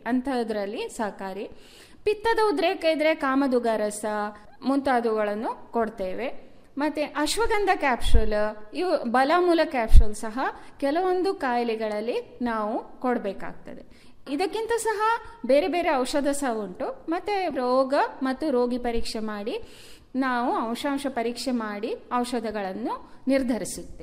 ಅಂಥದ್ರಲ್ಲಿ ಸಹಕಾರಿ ಪಿತ್ತದ ಉದ್ರೇಕ ಇದ್ರೆ ಕಾಮದುಗ ರಸ ಮುಂತಾದವುಗಳನ್ನು ಕೊಡ್ತೇವೆ ಮತ್ತು ಅಶ್ವಗಂಧ ಕ್ಯಾಪ್ಸೂಲ್ ಇವು ಬಲಮೂಲ ಕ್ಯಾಪ್ಸೂಲ್ ಸಹ ಕೆಲವೊಂದು ಕಾಯಿಲೆಗಳಲ್ಲಿ ನಾವು ಕೊಡಬೇಕಾಗ್ತದೆ ಇದಕ್ಕಿಂತ ಸಹ ಬೇರೆ ಬೇರೆ ಔಷಧ ಸಹ ಉಂಟು ಮತ್ತು ರೋಗ ಮತ್ತು ರೋಗಿ ಪರೀಕ್ಷೆ ಮಾಡಿ ನಾವು ಅಂಶಾಂಶ ಪರೀಕ್ಷೆ ಮಾಡಿ ಔಷಧಗಳನ್ನು ನಿರ್ಧರಿಸುತ್ತೇವೆ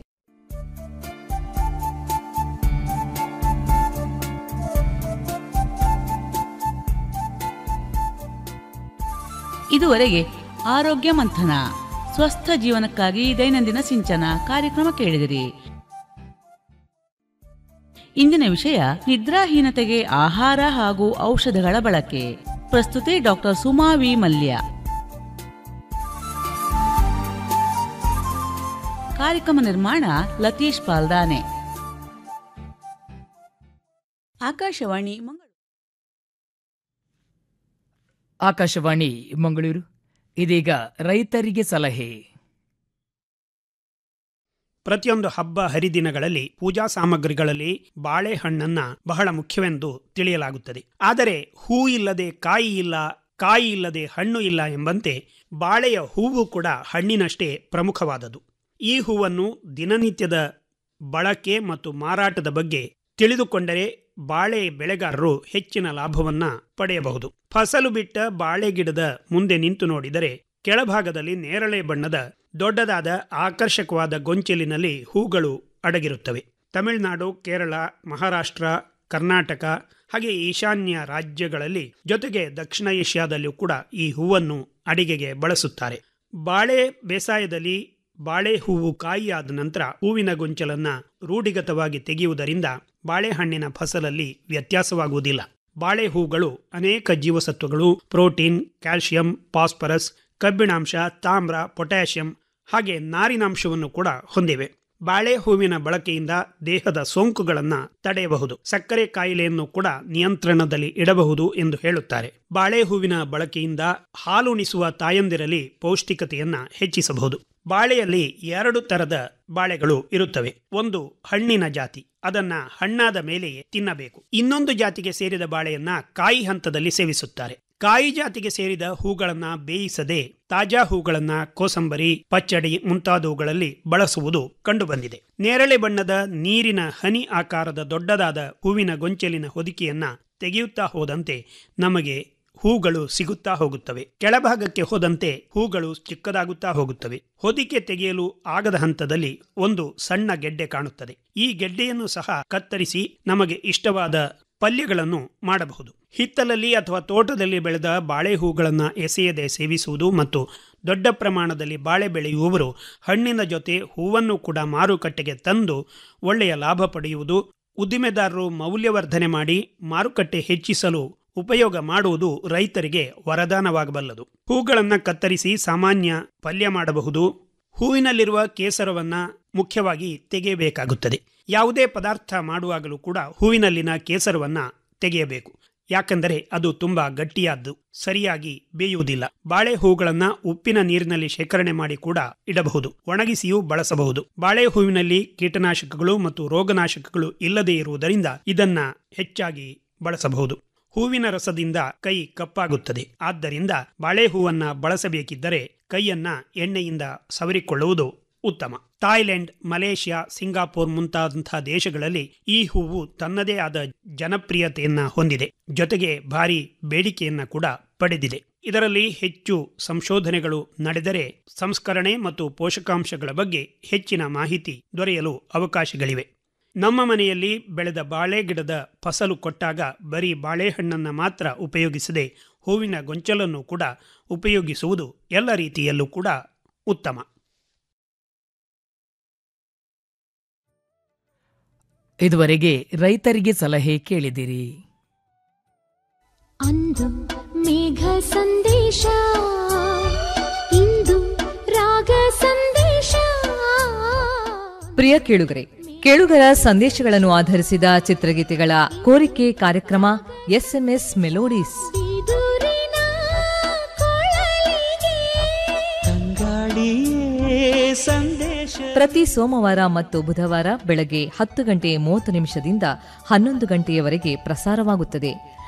ಇದುವರೆಗೆ ಆರೋಗ್ಯ ಮಂಥನ ಸ್ವಸ್ಥ ಜೀವನಕ್ಕಾಗಿ ದೈನಂದಿನ ಸಿಂಚನ ಕಾರ್ಯಕ್ರಮ ಕೇಳಿದಿರಿ ಇಂದಿನ ವಿಷಯ ನಿದ್ರಾಹೀನತೆಗೆ ಆಹಾರ ಹಾಗೂ ಔಷಧಗಳ ಬಳಕೆ ಪ್ರಸ್ತುತಿ ಡಾಕ್ಟರ್ ಸುಮಾ ವಿ ಮಲ್ಯ ಕಾರ್ಯಕ್ರಮ ನಿರ್ಮಾಣ ಲತೀಶ್ ಪಾಲ್ದಾನೆ ಆಕಾಶವಾಣಿ ಮಂಗಳೂರು ಆಕಾಶವಾಣಿ ಮಂಗಳೂರು ಇದೀಗ ರೈತರಿಗೆ ಸಲಹೆ ಪ್ರತಿಯೊಂದು ಹಬ್ಬ ಹರಿದಿನಗಳಲ್ಲಿ ಪೂಜಾ ಸಾಮಗ್ರಿಗಳಲ್ಲಿ ಬಾಳೆಹಣ್ಣನ್ನ ಬಹಳ ಮುಖ್ಯವೆಂದು ತಿಳಿಯಲಾಗುತ್ತದೆ ಆದರೆ ಹೂ ಇಲ್ಲದೆ ಕಾಯಿ ಇಲ್ಲ ಕಾಯಿ ಇಲ್ಲದೆ ಹಣ್ಣು ಇಲ್ಲ ಎಂಬಂತೆ ಬಾಳೆಯ ಹೂವು ಕೂಡ ಹಣ್ಣಿನಷ್ಟೇ ಪ್ರಮುಖವಾದದು ಈ ಹೂವನ್ನು ದಿನನಿತ್ಯದ ಬಳಕೆ ಮತ್ತು ಮಾರಾಟದ ಬಗ್ಗೆ ತಿಳಿದುಕೊಂಡರೆ ಬಾಳೆ ಬೆಳೆಗಾರರು ಹೆಚ್ಚಿನ ಲಾಭವನ್ನ ಪಡೆಯಬಹುದು ಫಸಲು ಬಿಟ್ಟ ಬಾಳೆ ಗಿಡದ ಮುಂದೆ ನಿಂತು ನೋಡಿದರೆ ಕೆಳಭಾಗದಲ್ಲಿ ನೇರಳೆ ಬಣ್ಣದ ದೊಡ್ಡದಾದ ಆಕರ್ಷಕವಾದ ಗೊಂಚಲಿನಲ್ಲಿ ಹೂಗಳು ಅಡಗಿರುತ್ತವೆ ತಮಿಳುನಾಡು ಕೇರಳ ಮಹಾರಾಷ್ಟ್ರ ಕರ್ನಾಟಕ ಹಾಗೆ ಈಶಾನ್ಯ ರಾಜ್ಯಗಳಲ್ಲಿ ಜೊತೆಗೆ ದಕ್ಷಿಣ ಏಷ್ಯಾದಲ್ಲಿಯೂ ಕೂಡ ಈ ಹೂವನ್ನು ಅಡಿಗೆಗೆ ಬಳಸುತ್ತಾರೆ ಬಾಳೆ ಬೇಸಾಯದಲ್ಲಿ ಬಾಳೆ ಹೂವು ಕಾಯಿಯಾದ ನಂತರ ಹೂವಿನ ಗೊಂಚಲನ್ನ ರೂಢಿಗತವಾಗಿ ತೆಗೆಯುವುದರಿಂದ ಬಾಳೆಹಣ್ಣಿನ ಫಸಲಲ್ಲಿ ವ್ಯತ್ಯಾಸವಾಗುವುದಿಲ್ಲ ಬಾಳೆ ಹೂಗಳು ಅನೇಕ ಜೀವಸತ್ವಗಳು ಪ್ರೋಟೀನ್ ಕ್ಯಾಲ್ಸಿಯಂ ಫಾಸ್ಫರಸ್ ಕಬ್ಬಿಣಾಂಶ ತಾಮ್ರ ಪೊಟ್ಯಾಷಿಯಂ ಹಾಗೆ ನಾರಿನಾಂಶವನ್ನು ಕೂಡ ಹೊಂದಿವೆ ಬಾಳೆ ಹೂವಿನ ಬಳಕೆಯಿಂದ ದೇಹದ ಸೋಂಕುಗಳನ್ನು ತಡೆಯಬಹುದು ಸಕ್ಕರೆ ಕಾಯಿಲೆಯನ್ನು ಕೂಡ ನಿಯಂತ್ರಣದಲ್ಲಿ ಇಡಬಹುದು ಎಂದು ಹೇಳುತ್ತಾರೆ ಬಾಳೆ ಹೂವಿನ ಬಳಕೆಯಿಂದ ಹಾಲುಣಿಸುವ ತಾಯಂದಿರಲ್ಲಿ ಪೌಷ್ಟಿಕತೆಯನ್ನ ಹೆಚ್ಚಿಸಬಹುದು ಬಾಳೆಯಲ್ಲಿ ಎರಡು ತರದ ಬಾಳೆಗಳು ಇರುತ್ತವೆ ಒಂದು ಹಣ್ಣಿನ ಜಾತಿ ಅದನ್ನ ಹಣ್ಣಾದ ಮೇಲೆಯೇ ತಿನ್ನಬೇಕು ಇನ್ನೊಂದು ಜಾತಿಗೆ ಸೇರಿದ ಬಾಳೆಯನ್ನ ಕಾಯಿ ಹಂತದಲ್ಲಿ ಸೇವಿಸುತ್ತಾರೆ ಕಾಯಿ ಜಾತಿಗೆ ಸೇರಿದ ಹೂಗಳನ್ನ ಬೇಯಿಸದೆ ತಾಜಾ ಹೂಗಳನ್ನ ಕೋಸಂಬರಿ ಪಚ್ಚಡಿ ಮುಂತಾದವುಗಳಲ್ಲಿ ಬಳಸುವುದು ಕಂಡುಬಂದಿದೆ ನೇರಳೆ ಬಣ್ಣದ ನೀರಿನ ಹನಿ ಆಕಾರದ ದೊಡ್ಡದಾದ ಹೂವಿನ ಗೊಂಚಲಿನ ಹೊದಿಕೆಯನ್ನ ತೆಗೆಯುತ್ತಾ ಹೋದಂತೆ ನಮಗೆ ಹೂಗಳು ಸಿಗುತ್ತಾ ಹೋಗುತ್ತವೆ ಕೆಳಭಾಗಕ್ಕೆ ಹೋದಂತೆ ಹೂಗಳು ಚಿಕ್ಕದಾಗುತ್ತಾ ಹೋಗುತ್ತವೆ ಹೊದಿಕೆ ತೆಗೆಯಲು ಆಗದ ಹಂತದಲ್ಲಿ ಒಂದು ಸಣ್ಣ ಗೆಡ್ಡೆ ಕಾಣುತ್ತದೆ ಈ ಗೆಡ್ಡೆಯನ್ನು ಸಹ ಕತ್ತರಿಸಿ ನಮಗೆ ಇಷ್ಟವಾದ ಪಲ್ಯಗಳನ್ನು ಮಾಡಬಹುದು ಹಿತ್ತಲಲ್ಲಿ ಅಥವಾ ತೋಟದಲ್ಲಿ ಬೆಳೆದ ಬಾಳೆ ಹೂಗಳನ್ನು ಎಸೆಯದೆ ಸೇವಿಸುವುದು ಮತ್ತು ದೊಡ್ಡ ಪ್ರಮಾಣದಲ್ಲಿ ಬಾಳೆ ಬೆಳೆಯುವವರು ಹಣ್ಣಿನ ಜೊತೆ ಹೂವನ್ನು ಕೂಡ ಮಾರುಕಟ್ಟೆಗೆ ತಂದು ಒಳ್ಳೆಯ ಲಾಭ ಪಡೆಯುವುದು ಉದ್ದಿಮೆದಾರರು ಮೌಲ್ಯವರ್ಧನೆ ಮಾಡಿ ಮಾರುಕಟ್ಟೆ ಹೆಚ್ಚಿಸಲು ಉಪಯೋಗ ಮಾಡುವುದು ರೈತರಿಗೆ ವರದಾನವಾಗಬಲ್ಲದು ಹೂಗಳನ್ನು ಕತ್ತರಿಸಿ ಸಾಮಾನ್ಯ ಪಲ್ಯ ಮಾಡಬಹುದು ಹೂವಿನಲ್ಲಿರುವ ಕೇಸರವನ್ನ ಮುಖ್ಯವಾಗಿ ತೆಗೆಯಬೇಕಾಗುತ್ತದೆ ಯಾವುದೇ ಪದಾರ್ಥ ಮಾಡುವಾಗಲೂ ಕೂಡ ಹೂವಿನಲ್ಲಿನ ಕೇಸರವನ್ನ ತೆಗೆಯಬೇಕು ಯಾಕೆಂದರೆ ಅದು ತುಂಬಾ ಗಟ್ಟಿಯಾದ್ದು ಸರಿಯಾಗಿ ಬೇಯುವುದಿಲ್ಲ ಬಾಳೆ ಹೂಗಳನ್ನ ಉಪ್ಪಿನ ನೀರಿನಲ್ಲಿ ಶೇಖರಣೆ ಮಾಡಿ ಕೂಡ ಇಡಬಹುದು ಒಣಗಿಸಿಯೂ ಬಳಸಬಹುದು ಬಾಳೆ ಹೂವಿನಲ್ಲಿ ಕೀಟನಾಶಕಗಳು ಮತ್ತು ರೋಗನಾಶಕಗಳು ಇಲ್ಲದೇ ಇರುವುದರಿಂದ ಇದನ್ನ ಹೆಚ್ಚಾಗಿ ಬಳಸಬಹುದು ಹೂವಿನ ರಸದಿಂದ ಕೈ ಕಪ್ಪಾಗುತ್ತದೆ ಆದ್ದರಿಂದ ಬಾಳೆ ಹೂವನ್ನ ಬಳಸಬೇಕಿದ್ದರೆ ಕೈಯನ್ನ ಎಣ್ಣೆಯಿಂದ ಸವರಿಕೊಳ್ಳುವುದು ಉತ್ತಮ ಥಾಯ್ಲೆಂಡ್ ಮಲೇಷ್ಯಾ ಸಿಂಗಾಪುರ್ ಮುಂತಾದಂತಹ ದೇಶಗಳಲ್ಲಿ ಈ ಹೂವು ತನ್ನದೇ ಆದ ಜನಪ್ರಿಯತೆಯನ್ನ ಹೊಂದಿದೆ ಜೊತೆಗೆ ಭಾರಿ ಬೇಡಿಕೆಯನ್ನ ಕೂಡ ಪಡೆದಿದೆ ಇದರಲ್ಲಿ ಹೆಚ್ಚು ಸಂಶೋಧನೆಗಳು ನಡೆದರೆ ಸಂಸ್ಕರಣೆ ಮತ್ತು ಪೋಷಕಾಂಶಗಳ ಬಗ್ಗೆ ಹೆಚ್ಚಿನ ಮಾಹಿತಿ ದೊರೆಯಲು ಅವಕಾಶಗಳಿವೆ ನಮ್ಮ ಮನೆಯಲ್ಲಿ ಬೆಳೆದ ಬಾಳೆ ಗಿಡದ ಫಸಲು ಕೊಟ್ಟಾಗ ಬರೀ ಬಾಳೆಹಣ್ಣನ್ನು ಮಾತ್ರ ಉಪಯೋಗಿಸದೆ ಹೂವಿನ ಗೊಂಚಲನ್ನು ಕೂಡ ಉಪಯೋಗಿಸುವುದು ಎಲ್ಲ ರೀತಿಯಲ್ಲೂ ಕೂಡ ಉತ್ತಮ ಇದುವರೆಗೆ ರೈತರಿಗೆ ಸಲಹೆ ಕೇಳಿದಿರಿ ಅಂದು ಮೇಘ ಸಂದೇಶ ಇಂದು ರಾಗ ಸಂದೇಶ ಪ್ರಿಯ ಕೇಳುಗರೆ ಕೇಳುಗರ ಸಂದೇಶಗಳನ್ನು ಆಧರಿಸಿದ ಚಿತ್ರಗೀತೆಗಳ ಕೋರಿಕೆ ಕಾರ್ಯಕ್ರಮ ಎಸ್ಎಂಎಸ್ ಮೆಲೋಡೀಸ್ ಬಿದುರಿನ ಕೊಳಲಿಗೆ ಸಂದೇಶ ಪ್ರತಿ ಸೋಮವಾರ ಮತ್ತು ಬುಧವಾರ ಬೆಳಗ್ಗೆ ಹತ್ತು ಗಂಟೆ ಮೂವತ್ತು ನಿಮಿಷದಿಂದ ಹನ್ನೊಂದು ಗಂಟೆಯವರೆಗೆ ಪ್ರಸಾರವಾಗುತ್ತದೆ